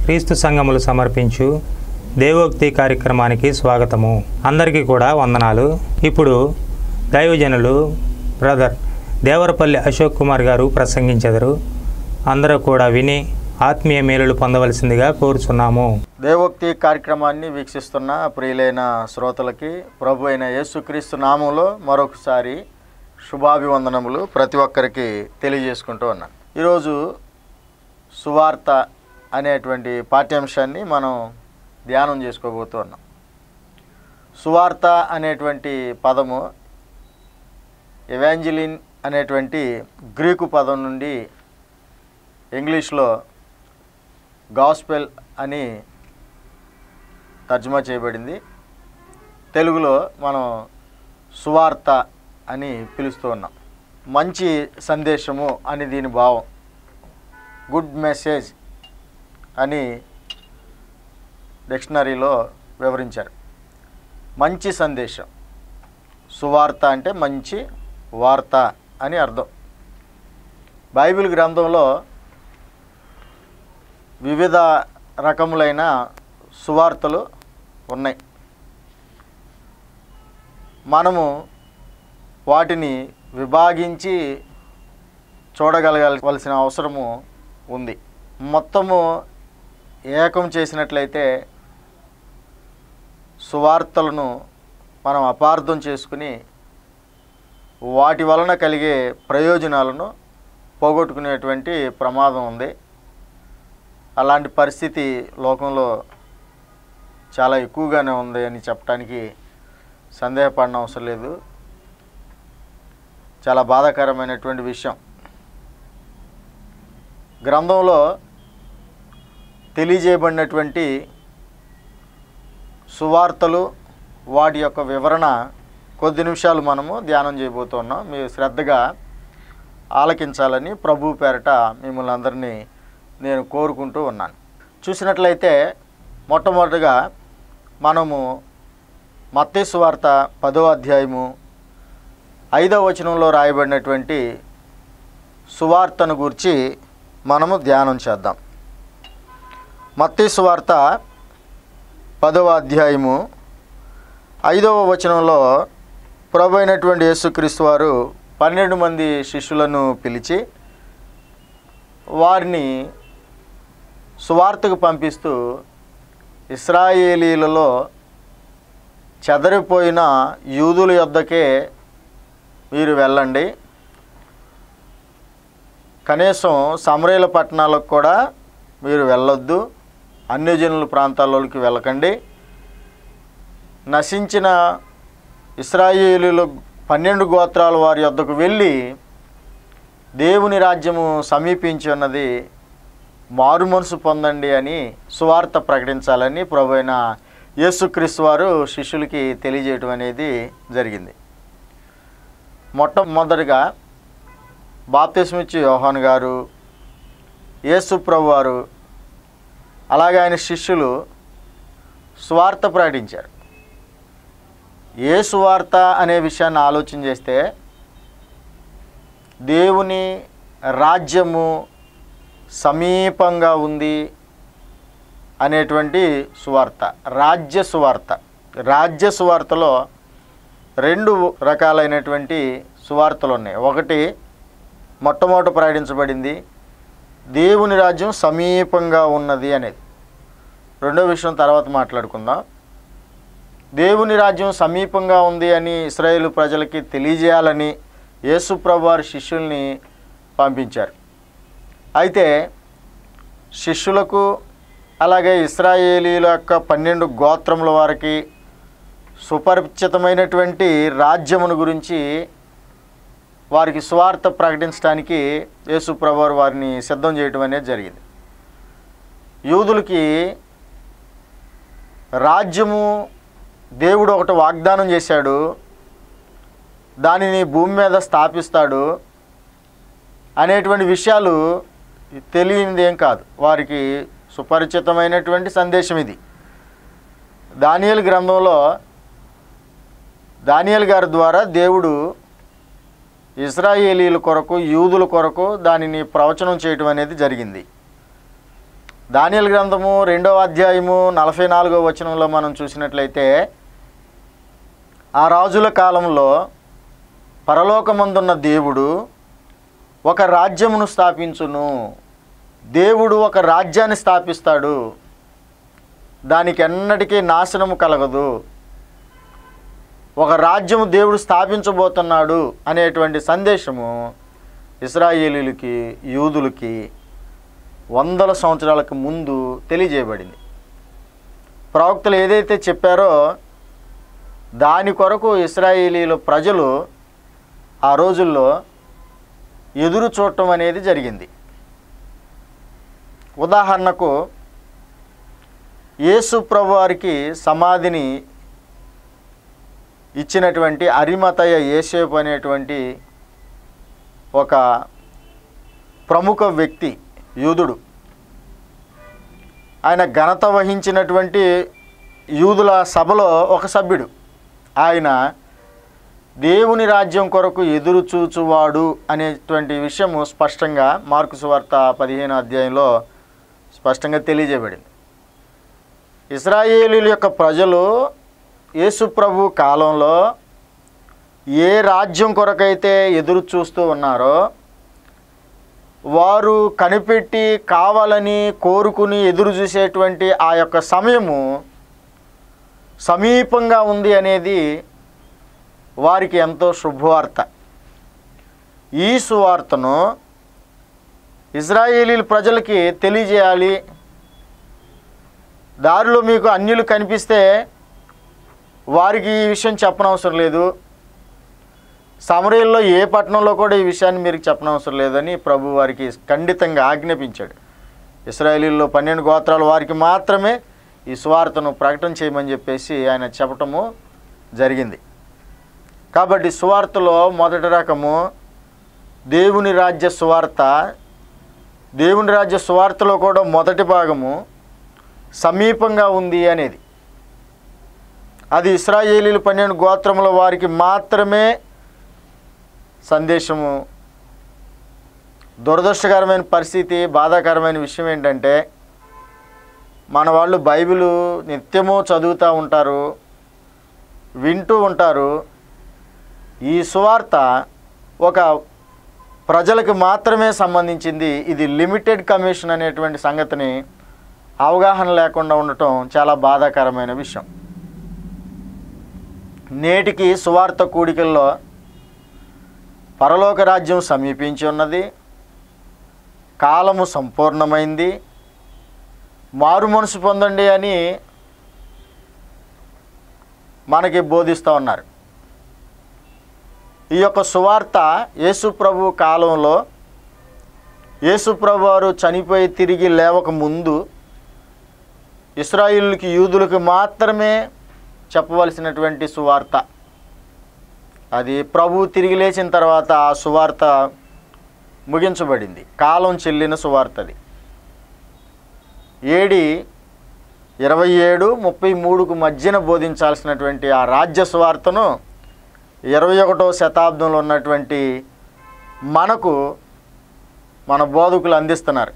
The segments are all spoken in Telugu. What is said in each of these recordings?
క్రీస్తు సంఘములు సమర్పించు దేవోక్తి కార్యక్రమానికి స్వాగతము అందరికీ కూడా వందనాలు ఇప్పుడు దైవజనులు బ్రదర్ దేవరపల్లి అశోక్ కుమార్ గారు ప్రసంగించెదరు అందరూ కూడా విని ఆత్మీయ మేలులు పొందవలసిందిగా కోరుచున్నాము దేవోక్తి కార్యక్రమాన్ని వీక్షిస్తున్న ప్రియులైన శ్రోతలకి ప్రభు అయిన యేసుక్రీస్తు నామంలో మరొకసారి శుభాభివందనములు ప్రతి ఒక్కరికి తెలియజేసుకుంటూ ఉన్నాను ఈరోజు సువార్త అనేటువంటి పాఠ్యాంశాన్ని మనం ధ్యానం చేసుకోబోతూ ఉన్నాం సువార్త అనేటువంటి పదము ఎవాంజలిన్ అనేటువంటి గ్రీకు పదం నుండి ఇంగ్లీష్లో గాస్పెల్ అని తర్జుమా చేయబడింది తెలుగులో మనం సువార్త అని పిలుస్తూ ఉన్నాం మంచి సందేశము అని దీని భావం గుడ్ మెసేజ్ అని డిక్షనరీలో వివరించారు మంచి సందేశం సువార్త అంటే మంచి వార్త అని అర్థం బైబిల్ గ్రంథంలో వివిధ రకములైన సువార్తలు ఉన్నాయి మనము వాటిని విభాగించి చూడగలగాల్సిన అవసరము ఉంది మొత్తము ఏకం చేసినట్లయితే సువార్తలను మనం అపార్థం చేసుకుని వాటి వలన కలిగే ప్రయోజనాలను పోగొట్టుకునేటువంటి ప్రమాదం ఉంది అలాంటి పరిస్థితి లోకంలో చాలా ఎక్కువగానే ఉంది అని చెప్పడానికి సందేహపడిన అవసరం లేదు చాలా బాధాకరమైనటువంటి విషయం గ్రంథంలో తెలియజేయబడినటువంటి సువార్తలు వాటి యొక్క వివరణ కొద్ది నిమిషాలు మనము ధ్యానం చేయబోతున్నాం మీరు శ్రద్ధగా ఆలకించాలని ప్రభు పేరట మిమ్మల్ని అందరినీ నేను కోరుకుంటూ ఉన్నాను చూసినట్లయితే మొట్టమొదటిగా మనము మత్తేసు వార్త పదో అధ్యాయము ఐదవ వచనంలో రాయబడినటువంటి సువార్తను గురించి మనము ధ్యానం చేద్దాం మత్తేసు వార్త పదవ అధ్యాయము ఐదవ వచనంలో ప్రభు అయినటువంటి యేసుక్రీస్తు వారు పన్నెండు మంది శిష్యులను పిలిచి వారిని సువార్తకు పంపిస్తూ ఇస్రాయేలీలలో చెదరిపోయిన యూదుల యొద్దకే మీరు వెళ్ళండి కనీసం సమరేల పట్టణాలకు కూడా మీరు వెళ్ళొద్దు అన్యజనుల ప్రాంతాల్లోకి వెళ్ళకండి నశించిన ఇస్రాయేలీలు పన్నెండు గోత్రాల వారి యొద్దకు వెళ్ళి దేవుని రాజ్యము సమీపించి ఉన్నది మారు మనసు పొందండి అని సువార్త ప్రకటించాలని ప్రభు అయిన యేసుక్రీస్తు వారు శిష్యులకి తెలియజేయటం అనేది జరిగింది మొట్టమొదటిగా బాప్తిస్మిచ్చి యోహాన్ గారు యేసు ప్రభు వారు అలాగే ఆయన శిష్యులు స్వార్థ ప్రకటించారు ఏ సువార్త అనే విషయాన్ని ఆలోచన చేస్తే దేవుని రాజ్యము సమీపంగా ఉంది అనేటువంటి సువార్త రాజ్య సువార్త రాజ్య సువార్తలో రెండు రకాలైనటువంటి సువార్తలు ఉన్నాయి ఒకటి మొట్టమొదట ప్రకటించబడింది దేవుని రాజ్యం సమీపంగా ఉన్నది అనేది రెండో విషయం తర్వాత మాట్లాడుకుందాం దేవుని రాజ్యం సమీపంగా ఉంది అని ఇస్రాయేల్ ప్రజలకి తెలియజేయాలని యేసుప్రభు వారి శిష్యుల్ని పంపించారు అయితే శిష్యులకు అలాగే ఇస్రాయేలీల యొక్క పన్నెండు గోత్రముల వారికి సుపరిచితమైనటువంటి రాజ్యమును గురించి వారికి స్వార్థ ప్రకటించడానికి యేసుప్రభు వారు వారిని సిద్ధం చేయటం అనేది జరిగింది యూదులకి రాజ్యము దేవుడు ఒకటి వాగ్దానం చేశాడు దానిని భూమి మీద స్థాపిస్తాడు అనేటువంటి విషయాలు తెలియనిది ఏం కాదు వారికి సుపరిచితమైనటువంటి సందేశం ఇది దానియలు గ్రంథంలో దానియల్ గారి ద్వారా దేవుడు ఇజ్రాయేలీల కొరకు యూదుల కొరకు దానిని ప్రవచనం చేయటం అనేది జరిగింది దానియల్ గ్రంథము రెండవ అధ్యాయము నలభై నాలుగో వచనంలో మనం చూసినట్లయితే ఆ రాజుల కాలంలో పరలోకమందున్న దేవుడు ఒక రాజ్యమును స్థాపించును దేవుడు ఒక రాజ్యాన్ని స్థాపిస్తాడు దానికి ఎన్నటికీ నాశనము కలగదు ఒక రాజ్యము దేవుడు స్థాపించబోతున్నాడు అనేటువంటి సందేశము ఇస్రాయేలీలకి యూదులకి వందల సంవత్సరాలకు ముందు తెలియజేయబడింది ప్రవక్తలు ఏదైతే చెప్పారో దాని కొరకు ఇస్రాయేలీల ప్రజలు ఆ రోజుల్లో ఎదురు చూడటం అనేది జరిగింది ఉదాహరణకు యేసు ప్రభు వారికి సమాధిని ఇచ్చినటువంటి అరిమతయ ఏసేపు అనేటువంటి ఒక ప్రముఖ వ్యక్తి యూదుడు ఆయన ఘనత వహించినటువంటి యూదుల సభలో ఒక సభ్యుడు ఆయన దేవుని రాజ్యం కొరకు ఎదురు చూచువాడు అనేటువంటి విషయము స్పష్టంగా మార్కు సువార్త పదిహేను అధ్యాయంలో స్పష్టంగా తెలియజేయబడింది ఇస్రాయేలీల యొక్క ప్రజలు యేసుప్రభు కాలంలో ఏ రాజ్యం కొరకైతే ఎదురు చూస్తూ ఉన్నారో వారు కనిపెట్టి కావాలని కోరుకుని ఎదురు చూసేటువంటి ఆ యొక్క సమయము సమీపంగా ఉంది అనేది వారికి ఎంతో శుభవార్త ఈ సువార్తను ఇజ్రాయేలీ ప్రజలకి తెలియజేయాలి దారిలో మీకు అన్యులు కనిపిస్తే వారికి ఈ విషయం చెప్పనవసరం లేదు సమరయంలో ఏ పట్టణంలో కూడా ఈ విషయాన్ని మీరు చెప్పనవసరం లేదని ప్రభు వారికి ఖండితంగా ఆజ్ఞాపించాడు ఇస్రాయేలీల్లో పన్నెండు గోత్రాల వారికి మాత్రమే ఈ సువార్తను ప్రకటన చేయమని చెప్పేసి ఆయన చెప్పటము జరిగింది కాబట్టి సువార్తలో మొదటి రకము దేవుని రాజ్య సువార్త దేవుని రాజ్య సువార్తలో కూడా మొదటి భాగము సమీపంగా ఉంది అనేది అది ఇస్రాయేలీలు పన్నెండు గోత్రముల వారికి మాత్రమే సందేశము దురదృష్టకరమైన పరిస్థితి బాధాకరమైన విషయం ఏంటంటే మన వాళ్ళు బైబిల్ నిత్యము చదువుతూ ఉంటారు వింటూ ఉంటారు ఈ సువార్త ఒక ప్రజలకు మాత్రమే సంబంధించింది ఇది లిమిటెడ్ కమిషన్ అనేటువంటి సంగతిని అవగాహన లేకుండా ఉండటం చాలా బాధాకరమైన విషయం నేటికి సువార్త కూడికల్లో పరలోక రాజ్యం సమీపించి ఉన్నది కాలము సంపూర్ణమైంది మారు మనసు పొందండి అని మనకి బోధిస్తూ ఉన్నారు ఈ యొక్క సువార్త యేసుప్రభు కాలంలో యేసుప్రభు వారు చనిపోయి తిరిగి లేవక ముందు ఇస్రాయిల్కి యూదులకు మాత్రమే చెప్పవలసినటువంటి సువార్త అది ప్రభు తిరిగి లేచిన తర్వాత ఆ సువార్త ముగించబడింది కాలం చెల్లిన సువార్త అది ఏడి ఇరవై ఏడు ముప్పై మూడుకు మధ్యన బోధించాల్సినటువంటి ఆ రాజ్య సువార్తను ఇరవై ఒకటో శతాబ్దంలో ఉన్నటువంటి మనకు మన బోధకులు అందిస్తున్నారు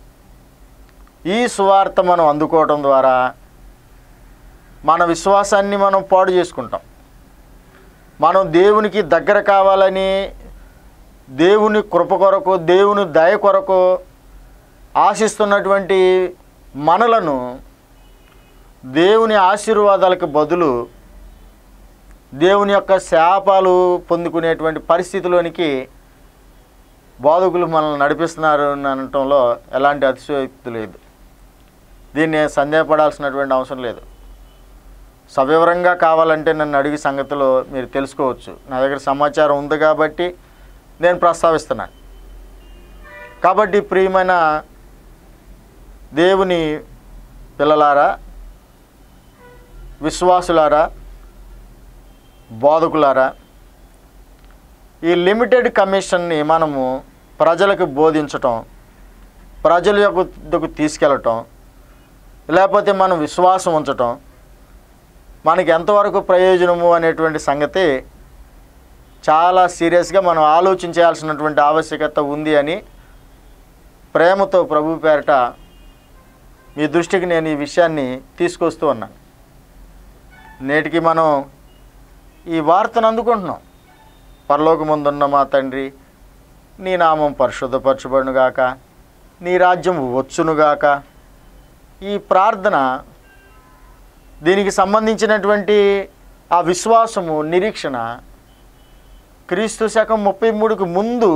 ఈ సువార్త మనం అందుకోవటం ద్వారా మన విశ్వాసాన్ని మనం పాడు చేసుకుంటాం మనం దేవునికి దగ్గర కావాలని దేవుని కృప కొరకు దేవుని దయ కొరకు ఆశిస్తున్నటువంటి మనలను దేవుని ఆశీర్వాదాలకు బదులు దేవుని యొక్క శాపాలు పొందుకునేటువంటి పరిస్థితిలోనికి బోధకులు మనల్ని నడిపిస్తున్నారు అని అనటంలో ఎలాంటి అతిశయోక్తి లేదు దీన్ని సందేహపడాల్సినటువంటి అవసరం లేదు సవివరంగా కావాలంటే నన్ను అడిగి సంగతిలో మీరు తెలుసుకోవచ్చు నా దగ్గర సమాచారం ఉంది కాబట్టి నేను ప్రస్తావిస్తున్నాను కాబట్టి ప్రియమైన దేవుని పిల్లలారా విశ్వాసులారా బోధకులారా ఈ లిమిటెడ్ కమిషన్ని మనము ప్రజలకు బోధించటం ప్రజల యొక్కకు తీసుకెళ్ళటం లేకపోతే మనం విశ్వాసం ఉంచటం మనకి ఎంతవరకు ప్రయోజనము అనేటువంటి సంగతి చాలా సీరియస్గా మనం ఆలోచించాల్సినటువంటి ఆవశ్యకత ఉంది అని ప్రేమతో ప్రభు పేరట మీ దృష్టికి నేను ఈ విషయాన్ని తీసుకొస్తూ ఉన్నాను నేటికి మనం ఈ వార్తను అందుకుంటున్నాం పరలోకముందున్న మా తండ్రి నీ నామం పరిశుద్ధపరచబడునుగాక నీ రాజ్యం వచ్చునుగాక ఈ ప్రార్థన దీనికి సంబంధించినటువంటి ఆ విశ్వాసము నిరీక్షణ క్రీస్తు శకం ముప్పై మూడుకు ముందు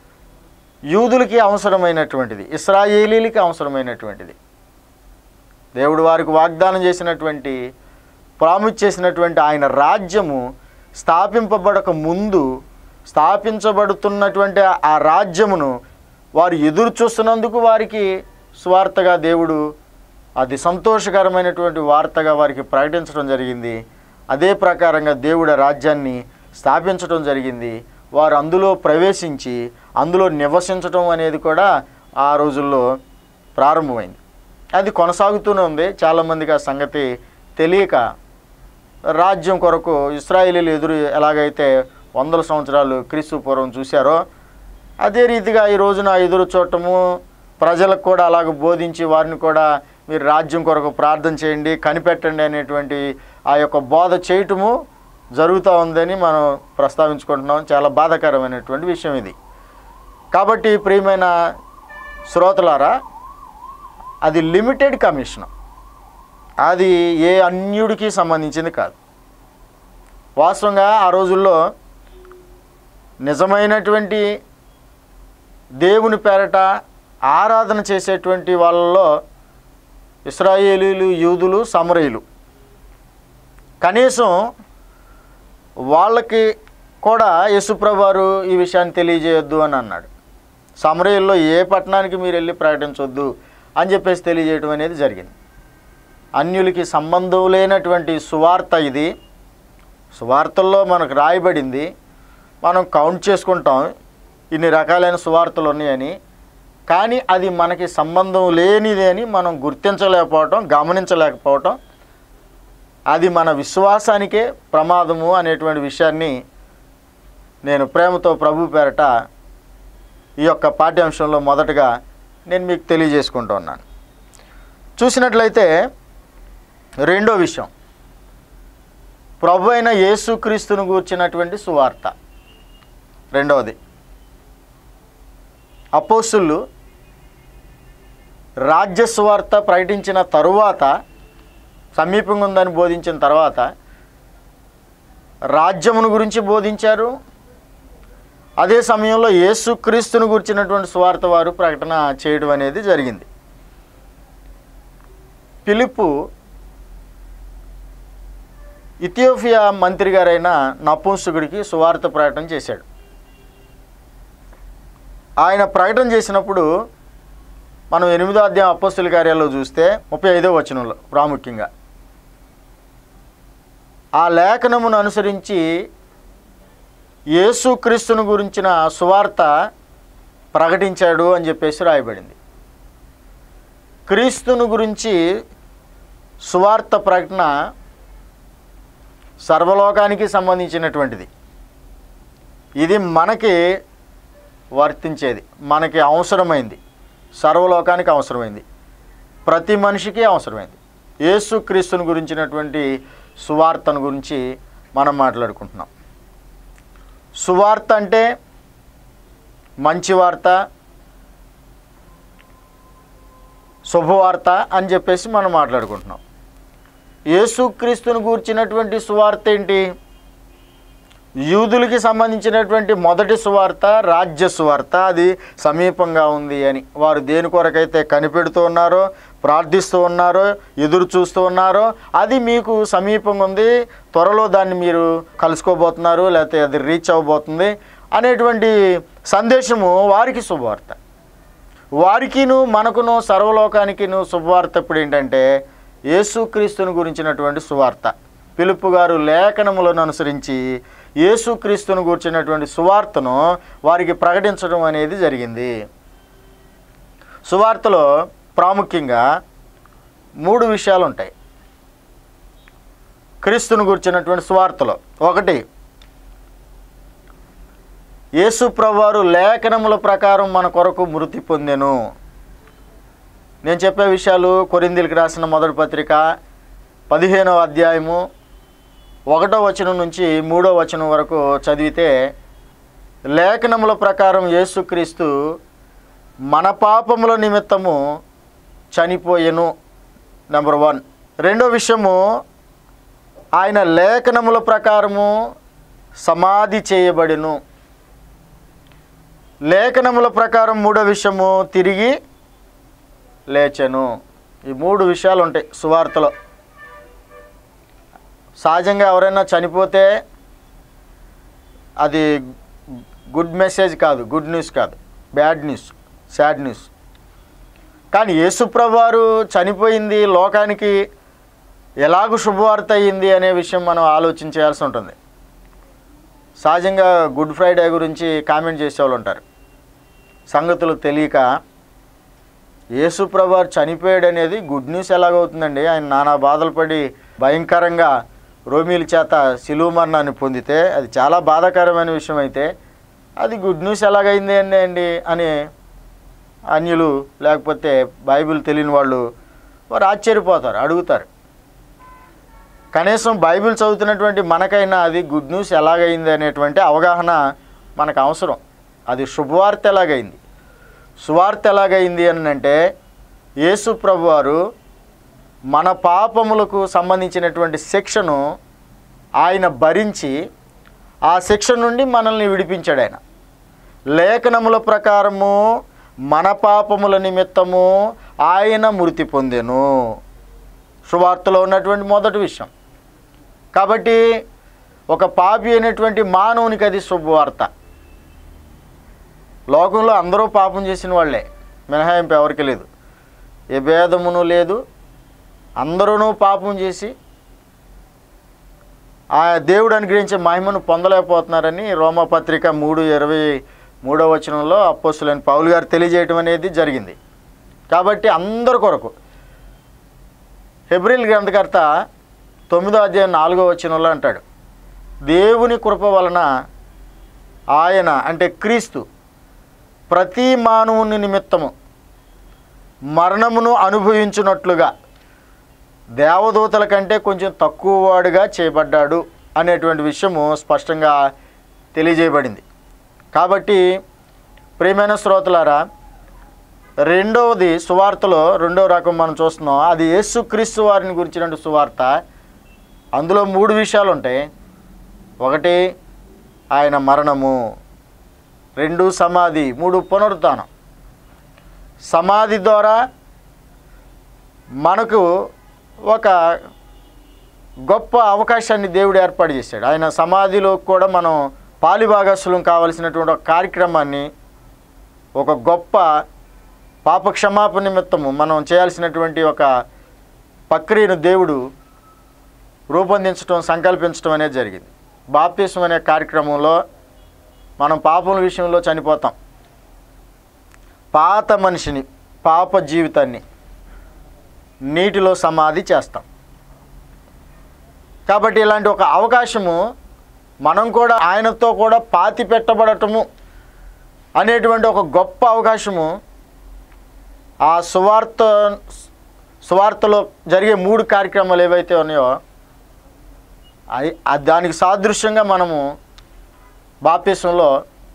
యూదులకి అవసరమైనటువంటిది ఇస్రాయేలీలకి అవసరమైనటువంటిది దేవుడు వారికి వాగ్దానం చేసినటువంటి ప్రాముఖ్య చేసినటువంటి ఆయన రాజ్యము స్థాపింపబడక ముందు స్థాపించబడుతున్నటువంటి ఆ రాజ్యమును వారు ఎదురు చూస్తున్నందుకు వారికి స్వార్థగా దేవుడు అది సంతోషకరమైనటువంటి వార్తగా వారికి ప్రకటించడం జరిగింది అదే ప్రకారంగా దేవుడు ఆ రాజ్యాన్ని స్థాపించడం జరిగింది వారు అందులో ప్రవేశించి అందులో నివసించడం అనేది కూడా ఆ రోజుల్లో ప్రారంభమైంది అది కొనసాగుతూనే ఉంది చాలామందికి ఆ సంగతి తెలియక రాజ్యం కొరకు ఇస్రాయేలీలు ఎదురు ఎలాగైతే వందల సంవత్సరాలు క్రీస్తు పూర్వం చూశారో అదే రీతిగా ఈ రోజున ఎదురు చూడటము ప్రజలకు కూడా అలాగ బోధించి వారిని కూడా మీరు రాజ్యం కొరకు ప్రార్థన చేయండి కనిపెట్టండి అనేటువంటి ఆ యొక్క బోధ చేయటము జరుగుతూ ఉందని మనం ప్రస్తావించుకుంటున్నాం చాలా బాధాకరమైనటువంటి విషయం ఇది కాబట్టి ప్రియమైన శ్రోతలారా అది లిమిటెడ్ కమిషన్ అది ఏ అన్యుడికి సంబంధించింది కాదు వాస్తవంగా ఆ రోజుల్లో నిజమైనటువంటి దేవుని పేరట ఆరాధన చేసేటువంటి వాళ్ళలో ఇస్రాయేలీలు యూదులు సమరయులు కనీసం వాళ్ళకి కూడా యేసుప్రభు వారు ఈ విషయాన్ని తెలియజేయొద్దు అని అన్నాడు సమరయుల్లో ఏ పట్టణానికి మీరు వెళ్ళి ప్రకటించొద్దు అని చెప్పేసి తెలియజేయడం అనేది జరిగింది అన్యులకి సంబంధం లేనటువంటి సువార్త ఇది సువార్తల్లో మనకు రాయబడింది మనం కౌంట్ చేసుకుంటాం ఇన్ని రకాలైన సువార్తలు ఉన్నాయని కానీ అది మనకి సంబంధం లేనిది అని మనం గుర్తించలేకపోవటం గమనించలేకపోవటం అది మన విశ్వాసానికే ప్రమాదము అనేటువంటి విషయాన్ని నేను ప్రేమతో ప్రభు పేరట ఈ యొక్క పాఠ్యాంశంలో మొదటగా నేను మీకు తెలియజేసుకుంటూ ఉన్నాను చూసినట్లయితే రెండో విషయం ప్రభు అయిన యేసుక్రీస్తును గూర్చినటువంటి సువార్త రెండవది అపోస్తులు రాజ్య సువార్త ప్రకటించిన తరువాత సమీపంగా ఉందని బోధించిన తర్వాత రాజ్యమును గురించి బోధించారు అదే సమయంలో యేసుక్రీస్తును గురించినటువంటి సువార్త వారు ప్రకటన చేయడం అనేది జరిగింది పిలుపు ఇథియోపియా మంత్రి గారైన నపుంసకుడికి సువార్త ప్రకటన చేశాడు ఆయన ప్రకటన చేసినప్పుడు మనం ఎనిమిదో అధ్యాయం అప్పస్తుల కార్యాల్లో చూస్తే ముప్పై ఐదో వచనంలో ప్రాముఖ్యంగా ఆ లేఖనమును అనుసరించి యేసుక్రీస్తును గురించిన సువార్త ప్రకటించాడు అని చెప్పేసి రాయబడింది క్రీస్తును గురించి సువార్త ప్రకటన సర్వలోకానికి సంబంధించినటువంటిది ఇది మనకి వర్తించేది మనకి అవసరమైంది సర్వలోకానికి అవసరమైంది ప్రతి మనిషికి అవసరమైంది యేసుక్రీస్తుని గురించినటువంటి సువార్తను గురించి మనం మాట్లాడుకుంటున్నాం సువార్త అంటే మంచి వార్త శుభవార్త అని చెప్పేసి మనం మాట్లాడుకుంటున్నాం యేసుక్రీస్తుని గూర్చినటువంటి సువార్త ఏంటి యూదులకి సంబంధించినటువంటి మొదటి సువార్త రాజ్య సువార్త అది సమీపంగా ఉంది అని వారు దేని కొరకైతే కనిపెడుతూ ఉన్నారో ప్రార్థిస్తూ ఉన్నారో ఎదురు చూస్తూ ఉన్నారో అది మీకు సమీపంగా ఉంది త్వరలో దాన్ని మీరు కలుసుకోబోతున్నారు లేకపోతే అది రీచ్ అవ్వబోతుంది అనేటువంటి సందేశము వారికి శుభవార్త వారికిను మనకును సర్వలోకానికిను శుభవార్త ఇప్పుడు ఏంటంటే యేసుక్రీస్తుని గురించినటువంటి సువార్త పిలుపు గారు లేఖనములను అనుసరించి యేసుక్రీస్తును గురించినటువంటి సువార్తను వారికి ప్రకటించడం అనేది జరిగింది సువార్తలో ప్రాముఖ్యంగా మూడు విషయాలు ఉంటాయి క్రీస్తును గురించినటువంటి సువార్తలో ఒకటి యేసు ప్రభువారు లేఖనముల ప్రకారం మన కొరకు మృతి పొందెను నేను చెప్పే విషయాలు కొరిందీలకు రాసిన మొదటి పత్రిక పదిహేనవ అధ్యాయము ఒకటో వచనం నుంచి మూడో వచనం వరకు చదివితే లేఖనముల ప్రకారం యేసుక్రీస్తు మన పాపముల నిమిత్తము చనిపోయెను నెంబర్ వన్ రెండో విషయము ఆయన లేఖనముల ప్రకారము సమాధి చేయబడిను లేఖనముల ప్రకారం మూడో విషయము తిరిగి లేచెను ఈ మూడు విషయాలు ఉంటాయి సువార్తలో సహజంగా ఎవరైనా చనిపోతే అది గుడ్ మెసేజ్ కాదు గుడ్ న్యూస్ కాదు బ్యాడ్ న్యూస్ సాడ్ న్యూస్ కానీ యేసుప్రభు వారు చనిపోయింది లోకానికి ఎలాగూ శుభవార్త అయ్యింది అనే విషయం మనం ఆలోచన చేయాల్సి ఉంటుంది సహజంగా గుడ్ ఫ్రైడే గురించి కామెంట్ చేసేవాళ్ళు ఉంటారు సంగతులు తెలియక యేసుప్రభు వారు చనిపోయాడు అనేది గుడ్ న్యూస్ ఎలాగవుతుందండి ఆయన నానా బాధలు పడి భయంకరంగా రోమిల చేత సిలువ మరణాన్ని పొందితే అది చాలా బాధాకరమైన విషయం అయితే అది గుడ్ న్యూస్ ఎలాగైంది అండి అండి అని అన్యులు లేకపోతే బైబిల్ తెలియని వాళ్ళు వారు ఆశ్చర్యపోతారు అడుగుతారు కనీసం బైబిల్ చదువుతున్నటువంటి మనకైనా అది గుడ్ న్యూస్ ఎలాగైంది అనేటువంటి అవగాహన మనకు అవసరం అది శుభవార్త ఎలాగైంది సువార్త ఎలాగైంది అని అంటే యేసు ప్రభువారు మన పాపములకు సంబంధించినటువంటి శిక్షను ఆయన భరించి ఆ శిక్ష నుండి మనల్ని విడిపించాడు ఆయన లేఖనముల ప్రకారము మన పాపముల నిమిత్తము ఆయన మృతి పొందెను సువార్తలో ఉన్నటువంటి మొదటి విషయం కాబట్టి ఒక పాపి అయినటువంటి మానవునికి అది శుభవార్త లోకంలో అందరూ పాపం చేసిన వాళ్ళే మినహాయింపు ఎవరికి లేదు ఏ భేదమును లేదు అందరూ పాపం చేసి ఆ దేవుడు అనుగ్రహించే మహిమను పొందలేకపోతున్నారని రోమపత్రిక మూడు ఇరవై మూడో వచనంలో అప్పొస్తులైన పౌలు గారు తెలియజేయటం అనేది జరిగింది కాబట్టి అందరి కొరకు హెబ్రిల్ గ్రంథకర్త తొమ్మిదో అధ్యాయం నాలుగో వచనంలో అంటాడు దేవుని కృప వలన ఆయన అంటే క్రీస్తు ప్రతి మానవుని నిమిత్తము మరణమును అనుభవించున్నట్లుగా దేవదూతల కంటే కొంచెం తక్కువ వాడుగా చేయబడ్డాడు అనేటువంటి విషయము స్పష్టంగా తెలియజేయబడింది కాబట్టి ప్రియమైన శ్రోతలారా రెండవది సువార్తలో రెండవ రకం మనం చూస్తున్నాం అది యేసుక్రీస్తు వారిని గురించినటువంటి సువార్త అందులో మూడు విషయాలు ఉంటాయి ఒకటి ఆయన మరణము రెండు సమాధి మూడు పునరుత్థానం సమాధి ద్వారా మనకు ఒక గొప్ప అవకాశాన్ని దేవుడు ఏర్పాటు చేశాడు ఆయన సమాధిలో కూడా మనం పాలిభాగస్సులం కావలసినటువంటి ఒక కార్యక్రమాన్ని ఒక గొప్ప పాప క్షమాపణ నిమిత్తము మనం చేయాల్సినటువంటి ఒక ప్రక్రియను దేవుడు రూపొందించడం సంకల్పించడం అనేది జరిగింది బాప్తిసం అనే కార్యక్రమంలో మనం పాపముల విషయంలో చనిపోతాం పాత మనిషిని పాప జీవితాన్ని నీటిలో సమాధి చేస్తాం కాబట్టి ఇలాంటి ఒక అవకాశము మనం కూడా ఆయనతో కూడా పాతి పెట్టబడటము అనేటువంటి ఒక గొప్ప అవకాశము ఆ సువార్త సువార్తలో జరిగే మూడు కార్యక్రమాలు ఏవైతే ఉన్నాయో అయి ఆ- దానికి సాదృశ్యంగా మనము బాప్తిసంలో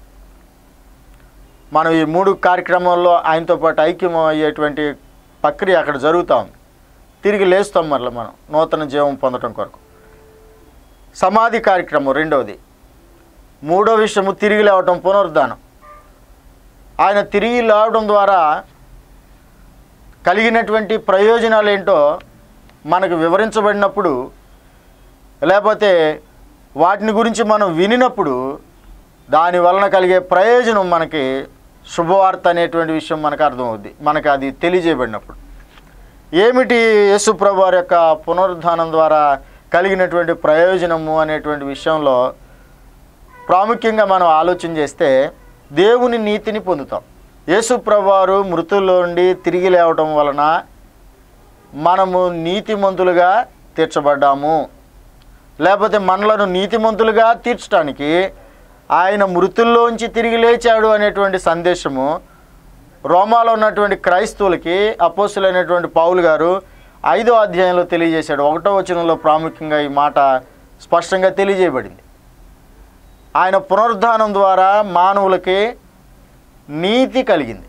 మనం ఈ మూడు కార్యక్రమాల్లో ఆయనతో పాటు ఐక్యం అయ్యేటువంటి ప్రక్రియ అక్కడ జరుగుతూ ఉంది తిరిగి లేస్తాం మరలా మనం నూతన జీవం పొందడం కొరకు సమాధి కార్యక్రమం రెండవది మూడో విషయము తిరిగి లేవటం పునరుద్ధానం ఆయన తిరిగి లేవడం ద్వారా కలిగినటువంటి ప్రయోజనాలు ఏంటో మనకు వివరించబడినప్పుడు లేకపోతే వాటిని గురించి మనం వినినప్పుడు దాని వలన కలిగే ప్రయోజనం మనకి శుభవార్త అనేటువంటి విషయం మనకు అర్థమవుద్ది మనకు అది తెలియజేయబడినప్పుడు ఏమిటి యేసుప్రభు వారి యొక్క పునరుద్ధానం ద్వారా కలిగినటువంటి ప్రయోజనము అనేటువంటి విషయంలో ప్రాముఖ్యంగా మనం ఆలోచన చేస్తే దేవుని నీతిని పొందుతాం యేసుప్రభు వారు మృతుల్లో నుండి తిరిగి లేవటం వలన మనము నీతిమంతులుగా తీర్చబడ్డాము లేకపోతే మనలను నీతిమంతులుగా తీర్చడానికి ఆయన మృతుల్లోంచి తిరిగి లేచాడు అనేటువంటి సందేశము రోమాలో ఉన్నటువంటి క్రైస్తవులకి అపోసులైనటువంటి పౌలు గారు ఐదో అధ్యాయంలో తెలియజేశాడు ఒకటో వచనంలో ప్రాముఖ్యంగా ఈ మాట స్పష్టంగా తెలియజేయబడింది ఆయన పునరుద్ధానం ద్వారా మానవులకి నీతి కలిగింది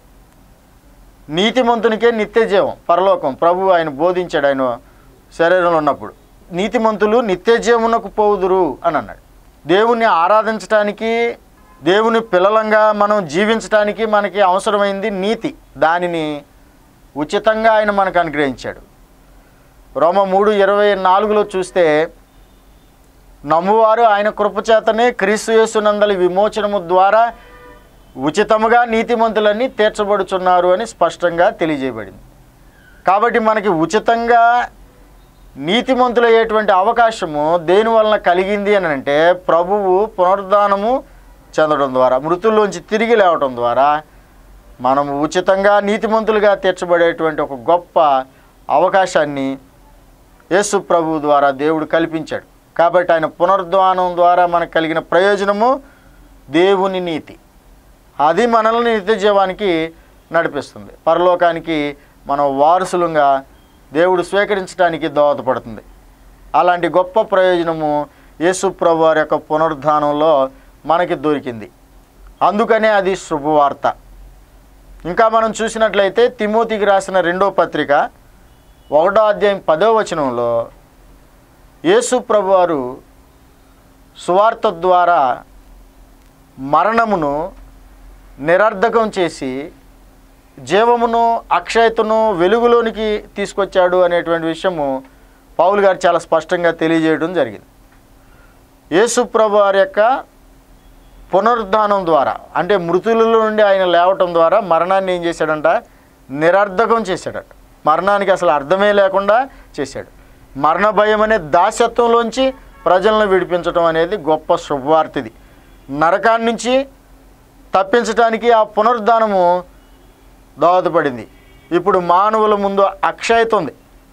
నీతిమంతునికే నిత్య జీవం పరలోకం ప్రభు ఆయన బోధించాడు ఆయన శరీరంలో ఉన్నప్పుడు నీతిమంతులు నిత్య జీవమునకు పోవుదురు అని అన్నాడు దేవుణ్ణి ఆరాధించటానికి దేవుని పిల్లలంగా మనం జీవించటానికి మనకి అవసరమైంది నీతి దానిని ఉచితంగా ఆయన మనకు అనుగ్రహించాడు రోమ మూడు ఇరవై నాలుగులో చూస్తే నమ్మువారు ఆయన కృపచేతనే క్రీస్తు యేసునందలి విమోచనము ద్వారా ఉచితముగా నీతిమంతులన్నీ తీర్చబడుచున్నారు అని స్పష్టంగా తెలియజేయబడింది కాబట్టి మనకి ఉచితంగా నీతిమంతులయ్యేటువంటి అవకాశము దేని వలన కలిగింది అని అంటే ప్రభువు పునరుద్ధానము చెందడం ద్వారా మృతుల్లోంచి తిరిగి లేవటం ద్వారా మనము ఉచితంగా నీతిమంతులుగా తీర్చబడేటువంటి ఒక గొప్ప అవకాశాన్ని యేసు ప్రభు ద్వారా దేవుడు కల్పించాడు కాబట్టి ఆయన పునరుద్ధానం ద్వారా మనకు కలిగిన ప్రయోజనము దేవుని నీతి అది మనల్ని నిత్య జీవానికి నడిపిస్తుంది పరలోకానికి మనం వారసులుగా దేవుడు స్వీకరించడానికి దోహదపడుతుంది అలాంటి గొప్ప ప్రయోజనము యేసు ప్రభు వారి యొక్క పునరుద్ధానంలో మనకి దొరికింది అందుకనే అది శుభవార్త ఇంకా మనం చూసినట్లయితే తిమోతికి రాసిన రెండో పత్రిక ఒకటో అధ్యాయం పదో వచనంలో యేసు ప్రభువారు సువార్త ద్వారా మరణమును నిరర్ధకం చేసి జీవమును అక్షయతను వెలుగులోనికి తీసుకొచ్చాడు అనేటువంటి విషయము పౌలు గారు చాలా స్పష్టంగా తెలియజేయడం జరిగింది యేసు ప్రభు వారి యొక్క పునరుద్ధానం ద్వారా అంటే మృతులలో నుండి ఆయన లేవటం ద్వారా మరణాన్ని ఏం చేశాడంట నిరర్ధకం చేశాడట మరణానికి అసలు అర్థమే లేకుండా చేశాడు మరణ భయం అనే దాసత్వంలోంచి ప్రజలను విడిపించడం అనేది గొప్ప శుభవార్తిది నరకాన్ని నుంచి తప్పించడానికి ఆ పునరుద్ధానము దోహదపడింది ఇప్పుడు మానవుల ముందు అక్షయత ఉంది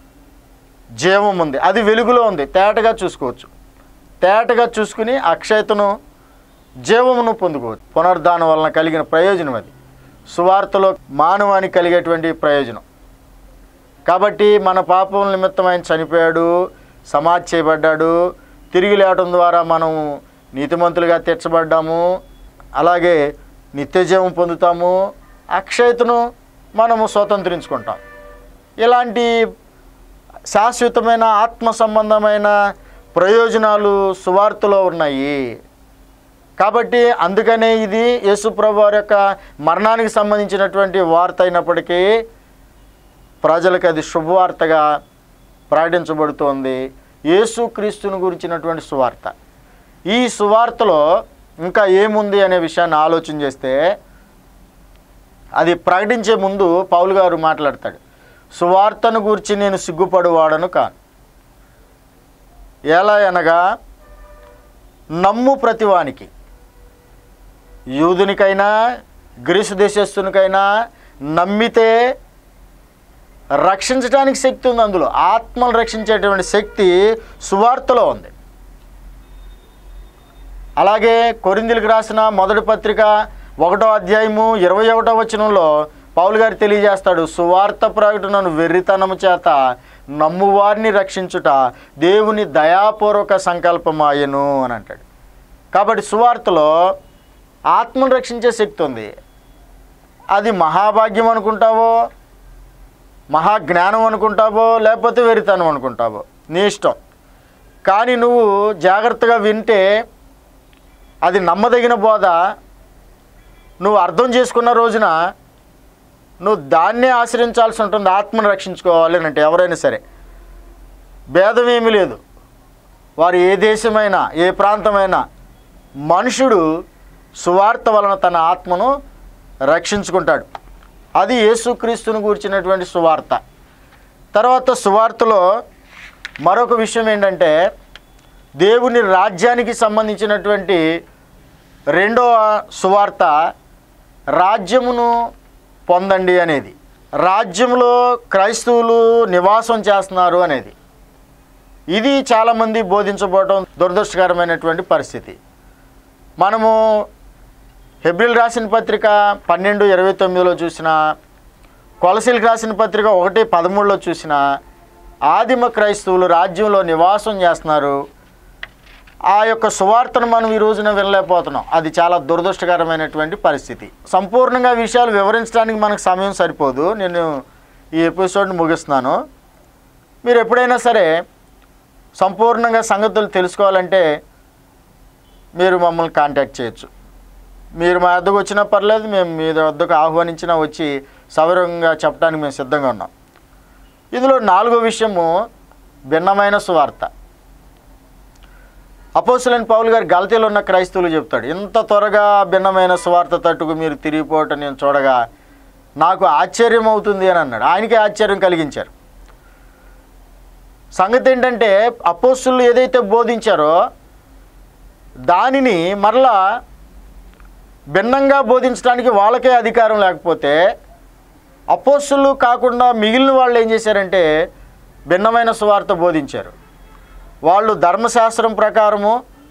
జీవం ఉంది అది వెలుగులో ఉంది తేటగా చూసుకోవచ్చు తేటగా చూసుకుని అక్షయతను జీవమును పొందుకోవచ్చు పునరుద్ధానం వలన కలిగిన ప్రయోజనం అది సువార్తలో మానవానికి కలిగేటువంటి ప్రయోజనం కాబట్టి మన పాపం నిమిత్తం ఆయన చనిపోయాడు సమాధి చేయబడ్డాడు తిరిగి లేవటం ద్వారా మనం నీతిమంతులుగా తీర్చబడ్డాము అలాగే నిత్యజీవం పొందుతాము అక్షయతను మనము స్వతంత్రించుకుంటాం ఇలాంటి శాశ్వతమైన ఆత్మ సంబంధమైన ప్రయోజనాలు సువార్తలో ఉన్నాయి కాబట్టి అందుకనే ఇది యేసుప్రభు వారి యొక్క మరణానికి సంబంధించినటువంటి వార్త అయినప్పటికీ ప్రజలకు అది శుభవార్తగా ప్రకటించబడుతోంది యేసుక్రీస్తుని గురించినటువంటి సువార్త ఈ సువార్తలో ఇంకా ఏముంది అనే విషయాన్ని ఆలోచన చేస్తే అది ప్రకటించే ముందు పౌలు గారు మాట్లాడతాడు సువార్తను గురించి నేను సిగ్గుపడువాడను కాను ఎలా అనగా నమ్ము ప్రతివానికి యూదునికైనా గ్రీసు దేశస్తునికైనా నమ్మితే రక్షించడానికి శక్తి ఉంది అందులో ఆత్మను రక్షించేటువంటి శక్తి సువార్తలో ఉంది అలాగే కొరిందులకు రాసిన మొదటి పత్రిక ఒకటో అధ్యాయము ఇరవై ఒకటో వచనంలో పౌలు గారు తెలియజేస్తాడు సువార్త ప్రకటనను వెర్రితనము చేత నమ్మువారిని రక్షించుట దేవుని దయాపూర్వక సంకల్పమాయను అని అంటాడు కాబట్టి సువార్తలో ఆత్మను రక్షించే శక్తి ఉంది అది మహాభాగ్యం అనుకుంటావో మహాజ్ఞానం అనుకుంటావో లేకపోతే వెరితనం అనుకుంటావో నీ ఇష్టం కానీ నువ్వు జాగ్రత్తగా వింటే అది నమ్మదగిన బోధ నువ్వు అర్థం చేసుకున్న రోజున నువ్వు దాన్నే ఆశ్రయించాల్సి ఉంటుంది ఆత్మను రక్షించుకోవాలి అని అంటే ఎవరైనా సరే భేదం ఏమీ లేదు వారు ఏ దేశమైనా ఏ ప్రాంతమైనా మనుషుడు సువార్త వలన తన ఆత్మను రక్షించుకుంటాడు అది యేసుక్రీస్తుని గూర్చినటువంటి సువార్త తర్వాత సువార్తలో మరొక విషయం ఏంటంటే దేవుని రాజ్యానికి సంబంధించినటువంటి రెండవ సువార్త రాజ్యమును పొందండి అనేది రాజ్యంలో క్రైస్తవులు నివాసం చేస్తున్నారు అనేది ఇది చాలామంది బోధించబోవడం దురదృష్టకరమైనటువంటి పరిస్థితి మనము హెబ్రిల్ రాసిన పత్రిక పన్నెండు ఇరవై తొమ్మిదిలో చూసిన కొలసీలకు రాసిన పత్రిక ఒకటి పదమూడులో చూసిన ఆదిమ క్రైస్తవులు రాజ్యంలో నివాసం చేస్తున్నారు ఆ యొక్క సువార్తను మనం ఈ రోజున వినలేకపోతున్నాం అది చాలా దురదృష్టకరమైనటువంటి పరిస్థితి సంపూర్ణంగా విషయాలు వివరించడానికి మనకు సమయం సరిపోదు నేను ఈ ఎపిసోడ్ని ముగిస్తున్నాను మీరు ఎప్పుడైనా సరే సంపూర్ణంగా సంగతులు తెలుసుకోవాలంటే మీరు మమ్మల్ని కాంటాక్ట్ చేయొచ్చు మీరు మా వద్దకు వచ్చినా పర్లేదు మేము మీ వద్దకు ఆహ్వానించినా వచ్చి సౌరంగా చెప్పడానికి మేము సిద్ధంగా ఉన్నాం ఇందులో నాలుగో విషయము భిన్నమైన సువార్త అపోసులైన పౌలు గారు గలతీలో ఉన్న క్రైస్తవులు చెప్తాడు ఇంత త్వరగా భిన్నమైన సువార్త తట్టుకు మీరు తిరిగిపోవటం నేను చూడగా నాకు ఆశ్చర్యం అవుతుంది అని అన్నాడు ఆయనకే ఆశ్చర్యం కలిగించారు సంగతి ఏంటంటే అపోస్తులు ఏదైతే బోధించారో దానిని మరలా భిన్నంగా బోధించడానికి వాళ్ళకే అధికారం లేకపోతే అపోస్తులు కాకుండా మిగిలిన వాళ్ళు ఏం చేశారంటే భిన్నమైన సువార్త బోధించారు వాళ్ళు ధర్మశాస్త్రం ప్రకారము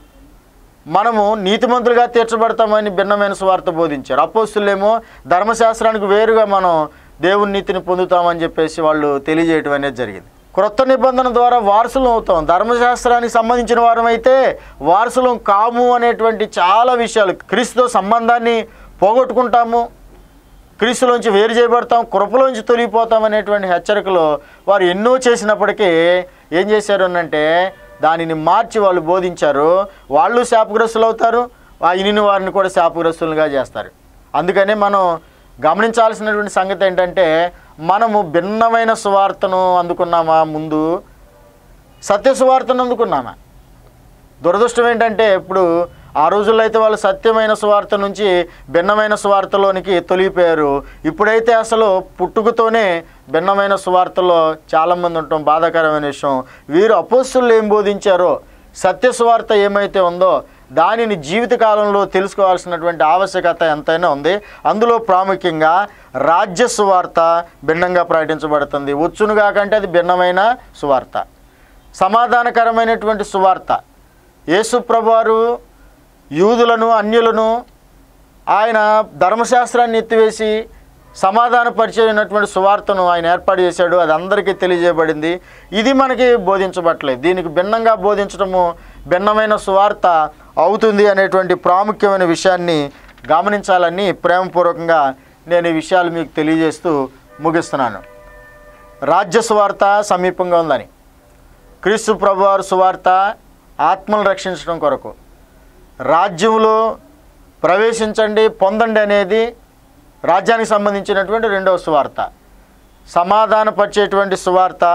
మనము నీతిమంతులుగా తీర్చబడతామని భిన్నమైన సువార్త బోధించారు అపోస్తులేమో ధర్మశాస్త్రానికి వేరుగా మనం దేవుని నీతిని పొందుతామని చెప్పేసి వాళ్ళు తెలియజేయటం అనేది జరిగింది క్రొత్త నిబంధన ద్వారా వారసులం అవుతాం ధర్మశాస్త్రానికి సంబంధించిన వారమైతే వారసులం కాము అనేటువంటి చాలా విషయాలు క్రీస్తుతో సంబంధాన్ని పోగొట్టుకుంటాము క్రీస్తులోంచి వేరు చేయబడతాం కృపలోంచి తొలగిపోతాం అనేటువంటి హెచ్చరికలు వారు ఎన్నో చేసినప్పటికీ ఏం చేశారు అంటే దానిని మార్చి వాళ్ళు బోధించారు వాళ్ళు శాపగ్రస్తులు అవుతారు ఆ ఇనిని వారిని కూడా శాపగ్రస్తులుగా చేస్తారు అందుకని మనం గమనించాల్సినటువంటి సంగతి ఏంటంటే మనము భిన్నమైన సువార్తను అందుకున్నామా ముందు సత్య సువార్తను అందుకున్నామా దురదృష్టం ఏంటంటే ఇప్పుడు ఆ రోజుల్లో అయితే వాళ్ళు సత్యమైన సువార్త నుంచి భిన్నమైన సువార్తలోనికి తొలిగిపోయారు ఇప్పుడైతే అసలు పుట్టుకతోనే భిన్నమైన సువార్తలో చాలామంది ఉండటం బాధాకరమైన విషయం వీరు అపోస్తులు ఏం బోధించారో సత్య సువార్త ఏమైతే ఉందో దానిని జీవితకాలంలో తెలుసుకోవాల్సినటువంటి ఆవశ్యకత ఎంతైనా ఉంది అందులో ప్రాముఖ్యంగా రాజ్య సువార్త భిన్నంగా ప్రకటించబడుతుంది వచ్చునుగా కంటే అది భిన్నమైన సువార్త సమాధానకరమైనటువంటి సువార్త యేసు ప్రభువారు యూదులను అన్యులను ఆయన ధర్మశాస్త్రాన్ని ఎత్తివేసి సమాధానపరిచేటువంటి సువార్తను ఆయన ఏర్పాటు చేశాడు అది అందరికీ తెలియజేయబడింది ఇది మనకి బోధించబట్టలేదు దీనికి భిన్నంగా బోధించడము భిన్నమైన సువార్త అవుతుంది అనేటువంటి ప్రాముఖ్యమైన విషయాన్ని గమనించాలని ప్రేమపూర్వకంగా నేను ఈ విషయాలు మీకు తెలియజేస్తూ ముగిస్తున్నాను రాజ్య సువార్త సమీపంగా ఉందని క్రీస్తు ప్రభువారు సువార్త ఆత్మను రక్షించడం కొరకు రాజ్యంలో ప్రవేశించండి పొందండి అనేది రాజ్యానికి సంబంధించినటువంటి రెండవ సువార్త సమాధానపరిచేటువంటి సువార్త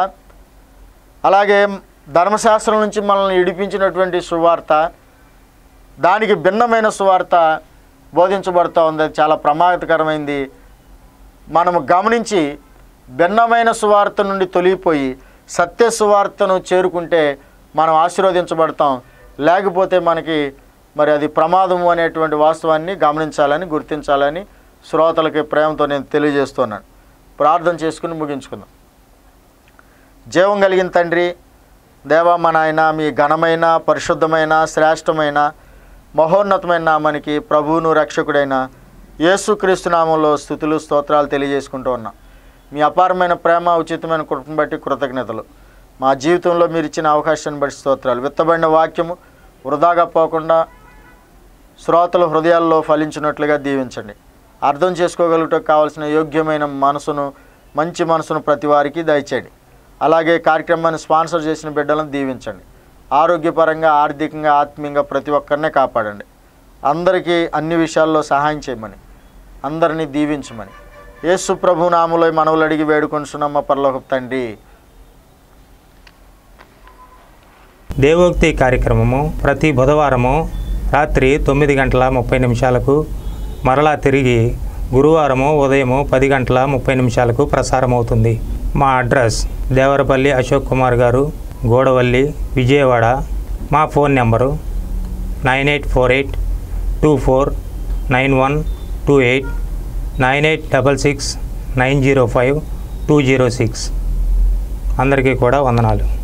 అలాగే ధర్మశాస్త్రం నుంచి మనల్ని ఇడిపించినటువంటి సువార్త దానికి భిన్నమైన సువార్త బోధించబడుతూ ఉంది అది చాలా ప్రమాదకరమైంది మనము గమనించి భిన్నమైన సువార్త నుండి తొలగిపోయి సత్య సువార్తను చేరుకుంటే మనం ఆశీర్వదించబడతాం లేకపోతే మనకి మరి అది ప్రమాదము అనేటువంటి వాస్తవాన్ని గమనించాలని గుర్తించాలని శ్రోతలకి ప్రేమతో నేను తెలియజేస్తున్నాను ప్రార్థన చేసుకుని ముగించుకుందాం జీవం కలిగిన తండ్రి దేవా మా నాయన మీ ఘనమైన పరిశుద్ధమైన శ్రేష్టమైన మహోన్నతమైన నామానికి ప్రభువును రక్షకుడైన యేసుక్రీస్తు నామంలో స్థుతులు స్తోత్రాలు తెలియజేసుకుంటూ ఉన్నాం మీ అపారమైన ప్రేమ ఉచితమైన కృపను బట్టి కృతజ్ఞతలు మా జీవితంలో మీరు ఇచ్చిన అవకాశాన్ని బట్టి స్తోత్రాలు విత్తబడిన వాక్యము వృధాగా పోకుండా శ్రోతల హృదయాల్లో ఫలించినట్లుగా దీవించండి అర్థం చేసుకోగలుగుటకు కావలసిన యోగ్యమైన మనసును మంచి మనసును ప్రతి వారికి దయచేయండి అలాగే కార్యక్రమాన్ని స్పాన్సర్ చేసిన బిడ్డలను దీవించండి ఆరోగ్యపరంగా ఆర్థికంగా ఆత్మీయంగా ప్రతి ఒక్కరినే కాపాడండి అందరికీ అన్ని విషయాల్లో సహాయం చేయమని అందరినీ దీవించమని యేసు ప్రభు నాములో మనవులు అడిగి వేడుకొనిచున్నమ్మ పరలోక తండ్రి దేవోక్తి కార్యక్రమము ప్రతి బుధవారము రాత్రి తొమ్మిది గంటల ముప్పై నిమిషాలకు మరలా తిరిగి గురువారము ఉదయము పది గంటల ముప్పై నిమిషాలకు ప్రసారమవుతుంది మా అడ్రస్ దేవరపల్లి అశోక్ కుమార్ గారు గోడవల్లి విజయవాడ మా phone number nine eight four eight two four nine one two eight nine eight double six nine zero five two zero six అందరికీ కూడా వందనాలు